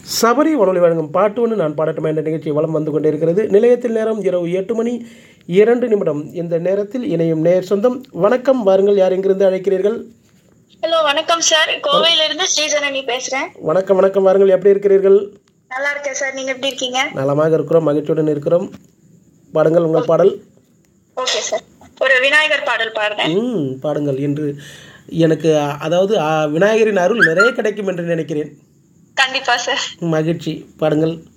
சபரி வானொலி வழங்கும் பாட்டு ஒன்று நான் பாடட்டுமா என்ற நிகழ்ச்சி வலம் வந்து கொண்டிருக்கிறது நிலையத்தில் நேரம் இரவு எட்டு மணி இரண்டு நிமிடம் இந்த நேரத்தில் இணையும் நேர் சொந்தம் வணக்கம் வாருங்கள் யார் எங்கிருந்து அழைக்கிறீர்கள் ஹலோ வணக்கம் சார் கோவையில இருந்து ஸ்ரீஜனனி பேசுறேன் வணக்கம் வணக்கம் வாருங்கள் எப்படி இருக்கிறீர்கள் நல்லா இருக்கேன் சார் நீங்க எப்படி இருக்கீங்க நலமாக இருக்கிறோம் மகிழ்ச்சியுடன் இருக்கிறோம் பாடுங்கள் உங்கள் பாடல் ஓகே சார் ஒரு விநாயகர் பாடல் பாடுறேன் ம் பாடுங்கள் என்று எனக்கு அ- அதாவது அ, விநாயகரின் அருள் நிறைய கிடைக்கும் என்று நினைக்கிறேன் கண்டிப்பா சார் மகிழ்ச்சி பாடுங்கள்